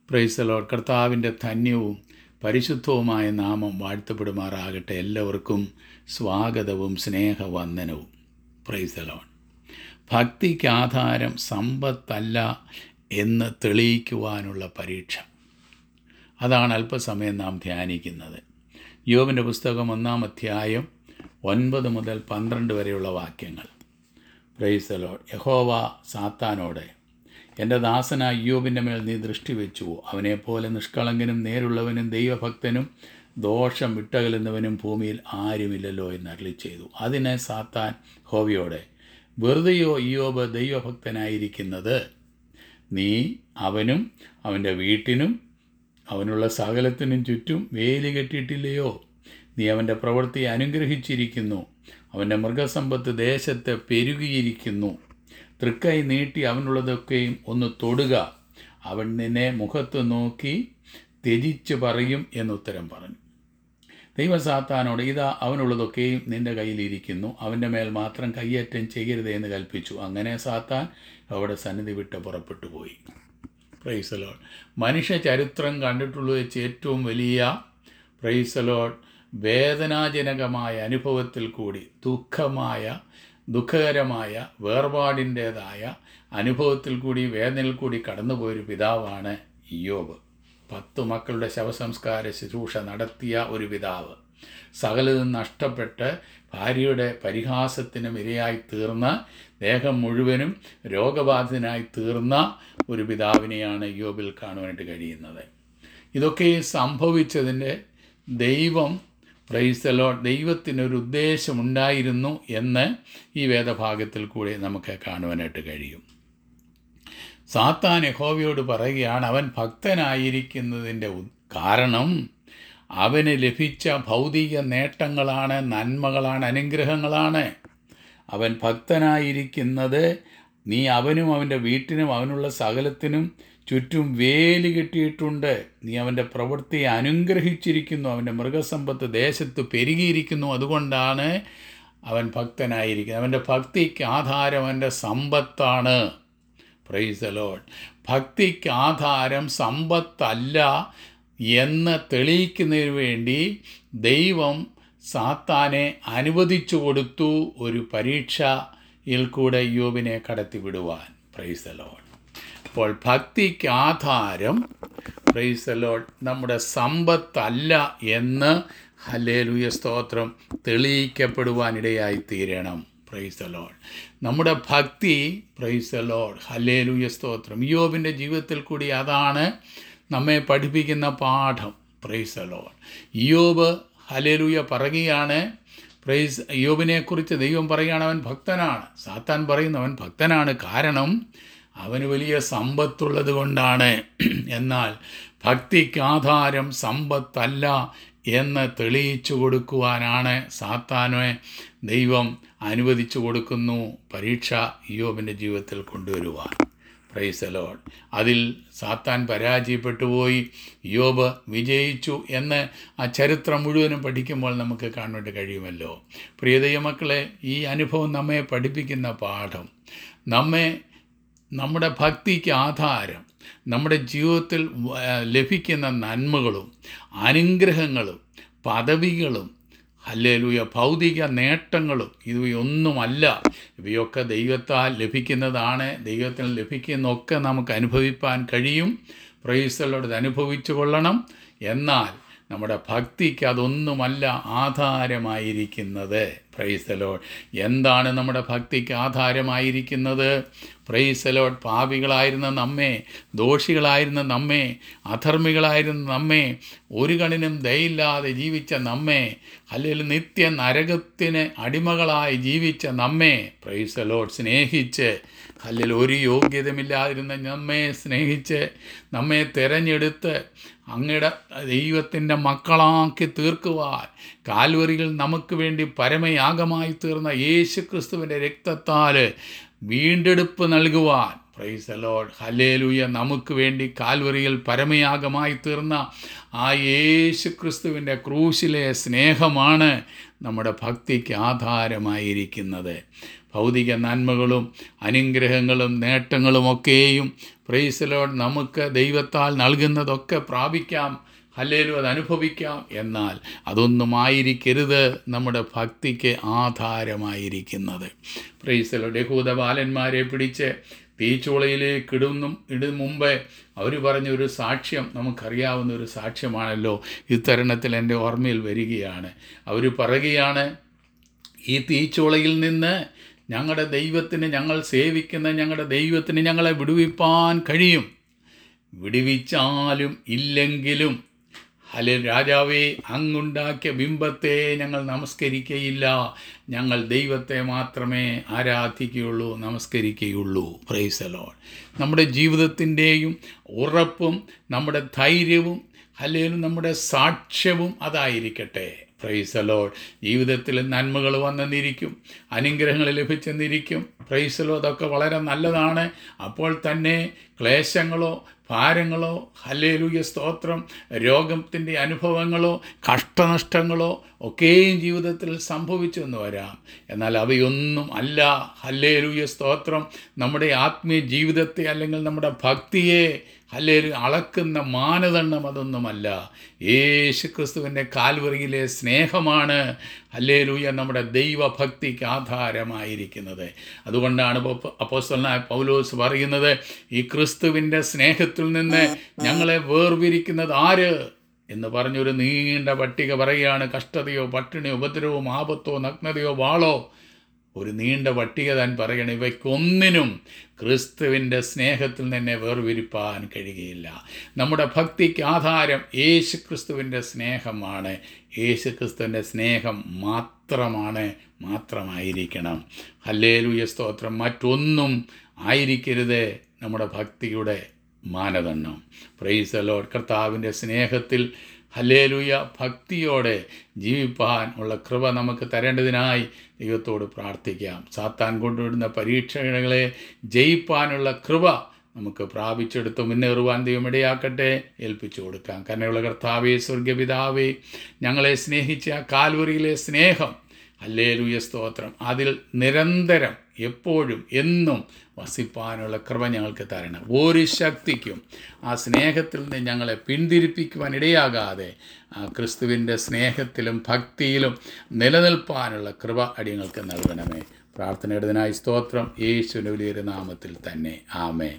പ്രൈസലോൾ കർത്താവിൻ്റെ ധന്യവും പരിശുദ്ധവുമായ നാമം വാഴ്ത്തപ്പെടുമാറാകട്ടെ എല്ലാവർക്കും സ്വാഗതവും സ്നേഹവന്ദനവും പ്രൈസലോൺ ഭക്തിക്ക് ആധാരം സമ്പത്തല്ല എന്ന് തെളിയിക്കുവാനുള്ള പരീക്ഷ അതാണ് അല്പസമയം നാം ധ്യാനിക്കുന്നത് യോബിൻ്റെ പുസ്തകം ഒന്നാം അധ്യായം ഒൻപത് മുതൽ പന്ത്രണ്ട് വരെയുള്ള വാക്യങ്ങൾ പ്രൈസലോ യഹോവ സാത്താനോടെ എൻ്റെ ദാസനായ യോബിൻ്റെ മേൽ നീ ദൃഷ്ടി വെച്ചു അവനെപ്പോലെ നിഷ്കളങ്കനും നേരുള്ളവനും ദൈവഭക്തനും ദോഷം വിട്ടകലുന്നവനും ഭൂമിയിൽ ആരുമില്ലല്ലോ എന്ന് അരളി ചെയ്തു അതിനെ സാത്താൻ ഹോവിയോടെ വെറുതെയോ ഇയോബ് ദൈവഭക്തനായിരിക്കുന്നത് നീ അവനും അവൻ്റെ വീട്ടിനും അവനുള്ള സകലത്തിനും ചുറ്റും വേലി കെട്ടിയിട്ടില്ലയോ നീ അവൻ്റെ പ്രവൃത്തി അനുഗ്രഹിച്ചിരിക്കുന്നു അവൻ്റെ മൃഗസമ്പത്ത് ദേശത്ത് പെരുകിയിരിക്കുന്നു തൃക്കൈ നീട്ടി അവനുള്ളതൊക്കെയും ഒന്ന് തൊടുക അവൻ നിന്നെ മുഖത്ത് നോക്കി ത്യജിച്ച് പറയും എന്നുത്തരം പറഞ്ഞു ദൈവസാത്താനോട് ഇതാ അവനുള്ളതൊക്കെയും നിന്റെ കയ്യിലിരിക്കുന്നു അവൻ്റെ മേൽ മാത്രം കയ്യേറ്റം ചെയ്യരുത് എന്ന് കൽപ്പിച്ചു അങ്ങനെ സാത്താൻ അവിടെ സന്നിധി വിട്ട് പുറപ്പെട്ടു പോയി പ്രൈസലോഡ് മനുഷ്യ ചരിത്രം കണ്ടിട്ടുള്ള വെച്ച് ഏറ്റവും വലിയ പ്രൈസലോഡ് വേദനാജനകമായ അനുഭവത്തിൽ കൂടി ദുഃഖമായ ദുഃഖകരമായ വേർപാടിൻ്റേതായ അനുഭവത്തിൽ കൂടി വേദനയിൽ കൂടി കടന്നുപോയൊരു പിതാവാണ് ഇയോബ് പത്തു മക്കളുടെ ശവസംസ്കാര ശുശ്രൂഷ നടത്തിയ ഒരു പിതാവ് സകലതും നഷ്ടപ്പെട്ട് ഭാര്യയുടെ പരിഹാസത്തിനും ഇരയായി തീർന്ന ദേഹം മുഴുവനും രോഗബാധിതനായി തീർന്ന ഒരു പിതാവിനെയാണ് യോബിൽ കാണുവാനായിട്ട് കഴിയുന്നത് ഇതൊക്കെ സംഭവിച്ചതിൻ്റെ ദൈവം പ്രൈസലോ ദൈവത്തിനൊരു ഉദ്ദേശമുണ്ടായിരുന്നു എന്ന് ഈ വേദഭാഗത്തിൽ കൂടി നമുക്ക് കാണുവാനായിട്ട് കഴിയും സാത്താൻ യഹോവയോട് പറയുകയാണ് അവൻ ഭക്തനായിരിക്കുന്നതിൻ്റെ കാരണം അവന് ലഭിച്ച ഭൗതിക നേട്ടങ്ങളാണ് നന്മകളാണ് അനുഗ്രഹങ്ങളാണ് അവൻ ഭക്തനായിരിക്കുന്നത് നീ അവനും അവൻ്റെ വീട്ടിനും അവനുള്ള സകലത്തിനും ചുറ്റും വേലി കെട്ടിയിട്ടുണ്ട് നീ അവൻ്റെ പ്രവൃത്തി അനുഗ്രഹിച്ചിരിക്കുന്നു അവൻ്റെ മൃഗസമ്പത്ത് ദേശത്ത് പെരുകിയിരിക്കുന്നു അതുകൊണ്ടാണ് അവൻ ഭക്തനായിരിക്കുന്നത് അവൻ്റെ ഭക്തിക്ക് ആധാരം അവൻ്റെ സമ്പത്താണ് പ്രൈസ് ലോഡ് ഭക്തിക്ക് ആധാരം സമ്പത്തല്ല എന്ന് തെളിയിക്കുന്നതിന് വേണ്ടി ദൈവം സാത്താനെ അനുവദിച്ചു കൊടുത്തു ഒരു പരീക്ഷയിൽ കൂടെ യോബിനെ കടത്തിവിടുവാൻ പ്രൈസ് ലോഡ് അപ്പോൾ ഭക്തിക്ക് ആധാരം പ്രൈസ് ലോഡ് നമ്മുടെ സമ്പത്തല്ല എന്ന് ഹലേലുയ സ്തോത്രം തെളിയിക്കപ്പെടുവാനിടയായി തീരണം പ്രൈസ് ലോഡ് നമ്മുടെ ഭക്തി പ്രൈസ് ലോഡ് ഹലേലുയ സ്തോത്രം യോബിൻ്റെ ജീവിതത്തിൽ കൂടി അതാണ് നമ്മെ പഠിപ്പിക്കുന്ന പാഠം പ്രൈസ് ലോഡ് യോബ് ഹലേലുയ പറയുകയാണ് പ്രൈസ് യോബിനെക്കുറിച്ച് ദൈവം പറയുകയാണ് അവൻ ഭക്തനാണ് സാത്താൻ പറയുന്നു അവൻ ഭക്തനാണ് കാരണം അവന് വലിയ സമ്പത്തുള്ളത് കൊണ്ടാണ് എന്നാൽ ഭക്തിക്ക് ആധാരം സമ്പത്തല്ല എന്ന് തെളിയിച്ചു കൊടുക്കുവാനാണ് സാത്താനെ ദൈവം അനുവദിച്ചു കൊടുക്കുന്നു പരീക്ഷ യോബിൻ്റെ ജീവിതത്തിൽ കൊണ്ടുവരുവാൻ പ്രൈസ് ലോഡ് അതിൽ സാത്താൻ പരാജയപ്പെട്ടു പോയി യോബ് വിജയിച്ചു എന്ന് ആ ചരിത്രം മുഴുവനും പഠിക്കുമ്പോൾ നമുക്ക് കാണാൻ കഴിയുമല്ലോ പ്രിയതയ മക്കളെ ഈ അനുഭവം നമ്മെ പഠിപ്പിക്കുന്ന പാഠം നമ്മെ നമ്മുടെ ഭക്തിക്ക് ആധാരം നമ്മുടെ ജീവിതത്തിൽ ലഭിക്കുന്ന നന്മകളും അനുഗ്രഹങ്ങളും പദവികളും അല്ലേലൂയ ഭൗതിക നേട്ടങ്ങളും ഇവയൊന്നുമല്ല ഇവയൊക്കെ ദൈവത്താൽ ലഭിക്കുന്നതാണ് ദൈവത്തിൽ ലഭിക്കുന്നതൊക്കെ നമുക്ക് അനുഭവിപ്പാൻ കഴിയും പ്രൈസലോട് അനുഭവിച്ചു കൊള്ളണം എന്നാൽ നമ്മുടെ ഭക്തിക്ക് അതൊന്നുമല്ല ആധാരമായിരിക്കുന്നത് പ്രൈസലോഡ് എന്താണ് നമ്മുടെ ഭക്തിക്ക് ആധാരമായിരിക്കുന്നത് പ്രൈസലോഡ് പാപികളായിരുന്ന നമ്മെ ദോഷികളായിരുന്ന നമ്മെ അധർമ്മികളായിരുന്ന നമ്മെ ഒരു കണിനും ദയില്ലാതെ ജീവിച്ച നമ്മെ അല്ലെങ്കിൽ നിത്യ നരകത്തിന് അടിമകളായി ജീവിച്ച നമ്മെ പ്രൈസലോഡ് സ്നേഹിച്ച് അല്ലെങ്കിൽ ഒരു യോഗ്യതമില്ലാതിരുന്ന നമ്മെ സ്നേഹിച്ച് നമ്മെ തിരഞ്ഞെടുത്ത് അങ്ങയുടെ ദൈവത്തിൻ്റെ മക്കളാക്കി തീർക്കുവാൻ കാൽവറിയിൽ നമുക്ക് വേണ്ടി പരമയാഗമായി തീർന്ന യേശു ക്രിസ്തുവിൻ്റെ രക്തത്താൽ വീണ്ടെടുപ്പ് നൽകുവാൻ പ്രൈസ് അലോഡ് ഹലേലുയ നമുക്ക് വേണ്ടി കാൽവറിയിൽ പരമയാഗമായി തീർന്ന ആ യേശു ക്രിസ്തുവിൻ്റെ ക്രൂശിലെ സ്നേഹമാണ് നമ്മുടെ ഭക്തിക്ക് ആധാരമായിരിക്കുന്നത് ഭൗതിക നന്മകളും അനുഗ്രഹങ്ങളും നേട്ടങ്ങളുമൊക്കെയും പ്രൈസലോട് നമുക്ക് ദൈവത്താൽ നൽകുന്നതൊക്കെ പ്രാപിക്കാം അല്ലേലും അത് അനുഭവിക്കാം എന്നാൽ അതൊന്നും ആയിരിക്കരുത് നമ്മുടെ ഭക്തിക്ക് ആധാരമായിരിക്കുന്നത് പ്രൈസലോട് യഹൂദ ബാലന്മാരെ പിടിച്ച് തീച്ചുളയിലേക്ക് ഇടുന്നും ഇടും മുമ്പേ അവർ പറഞ്ഞ ഒരു സാക്ഷ്യം നമുക്കറിയാവുന്ന ഒരു സാക്ഷ്യമാണല്ലോ ഇത്തരുണത്തിൽ എൻ്റെ ഓർമ്മയിൽ വരികയാണ് അവർ പറയുകയാണ് ഈ തീച്ചുളയിൽ നിന്ന് ഞങ്ങളുടെ ദൈവത്തിന് ഞങ്ങൾ സേവിക്കുന്ന ഞങ്ങളുടെ ദൈവത്തിന് ഞങ്ങളെ വിടുവിപ്പാൻ കഴിയും വിടുവിച്ചാലും ഇല്ലെങ്കിലും ഹലെ രാജാവേ അങ്ങുണ്ടാക്കിയ ബിംബത്തെ ഞങ്ങൾ നമസ്കരിക്കയില്ല ഞങ്ങൾ ദൈവത്തെ മാത്രമേ ആരാധിക്കുകയുള്ളൂ നമസ്കരിക്കുകയുള്ളൂ പ്രൈസലോൺ നമ്മുടെ ജീവിതത്തിൻ്റെയും ഉറപ്പും നമ്മുടെ ധൈര്യവും അല്ലെങ്കിൽ നമ്മുടെ സാക്ഷ്യവും അതായിരിക്കട്ടെ പ്രൈസലോ ജീവിതത്തിൽ നന്മകൾ വന്നെന്നിരിക്കും അനുഗ്രഹങ്ങൾ ലഭിച്ചെന്നിരിക്കും പ്രൈസലോ അതൊക്കെ വളരെ നല്ലതാണ് അപ്പോൾ തന്നെ ക്ലേശങ്ങളോ ഭാരങ്ങളോ ഹല്ലേലൂയ സ്തോത്രം രോഗത്തിൻ്റെ അനുഭവങ്ങളോ കഷ്ടനഷ്ടങ്ങളോ ഒക്കെയും ജീവിതത്തിൽ സംഭവിച്ചു എന്ന് വരാം എന്നാൽ അവയൊന്നും അല്ല ഹല്ലേലൂയ സ്തോത്രം നമ്മുടെ ആത്മീയ ജീവിതത്തെ അല്ലെങ്കിൽ നമ്മുടെ ഭക്തിയെ ഹല്ലേലു അളക്കുന്ന മാനദണ്ഡം അതൊന്നുമല്ല യേശു ക്രിസ്തുവിൻ്റെ കാൽവറിയിലെ സ്നേഹമാണ് ഹല്ലേലൂയ നമ്മുടെ ദൈവഭക്തിക്ക് ആധാരമായിരിക്കുന്നത് അതുകൊണ്ടാണ് അപ്പോസ്തലനായ പൗലോസ് പറയുന്നത് ഈ ക്രിസ്തുവിൻ്റെ സ്നേഹത്തിൽ നിന്ന് ഞങ്ങളെ വേർപിരിക്കുന്നത് ആര് എന്ന് പറഞ്ഞൊരു നീണ്ട പട്ടിക പറയുകയാണ് കഷ്ടതയോ പട്ടിണിയോ ഉപദ്രവവും ആപത്തോ നഗ്നതയോ വാളോ ഒരു നീണ്ട പട്ടിക താൻ പറയണം ഇവയ്ക്കൊന്നിനും ക്രിസ്തുവിൻ്റെ സ്നേഹത്തിൽ തന്നെ വേർതിരിപ്പാൻ കഴിയുകയില്ല നമ്മുടെ ഭക്തിക്ക് ആധാരം യേശു ക്രിസ്തുവിൻ്റെ സ്നേഹമാണ് യേശു ക്രിസ്തുവിൻ്റെ സ്നേഹം മാത്രമാണ് മാത്രമായിരിക്കണം ഹല്ലേലൂയ സ്തോത്രം മറ്റൊന്നും ആയിരിക്കരുത് നമ്മുടെ ഭക്തിയുടെ മാനദണ്ഡം പ്രൈസ് ലോഡ് കർത്താവിൻ്റെ സ്നേഹത്തിൽ ഹല്ലേലൂയ ഭക്തിയോടെ ജീവിപ്പാൻ ഉള്ള കൃപ നമുക്ക് തരേണ്ടതിനായി ദൈവത്തോട് പ്രാർത്ഥിക്കാം സാത്താൻ കൊണ്ടുവിടുന്ന പരീക്ഷകളെ ജയിപ്പാനുള്ള കൃപ നമുക്ക് പ്രാപിച്ചെടുത്ത് മുന്നേറുവാൻ ദൈവം ഇടയാക്കട്ടെ ഏൽപ്പിച്ചു കൊടുക്കാം കരുണയുള്ള കർത്താവേ സ്വർഗപിതാവേ ഞങ്ങളെ സ്നേഹിച്ച ആ കാൽവറിയിലെ സ്നേഹം ഹല്ലേലൂയ സ്തോത്രം അതിൽ നിരന്തരം എപ്പോഴും എന്നും വസിപ്പാനുള്ള കൃപ ഞങ്ങൾക്ക് തരണം ഒരു ശക്തിക്കും ആ സ്നേഹത്തിൽ നിന്ന് ഞങ്ങളെ പിന്തിരിപ്പിക്കുവാൻ ഇടയാകാതെ ആ ക്രിസ്തുവിൻ്റെ സ്നേഹത്തിലും ഭക്തിയിലും നിലനിൽപ്പാനുള്ള കൃപ അടിയങ്ങൾക്ക് നൽകണമേ പ്രാർത്ഥനയുടേതിനായി സ്തോത്രം യേശുവിൻ്റെ വലിയൊരു നാമത്തിൽ തന്നെ ആമേ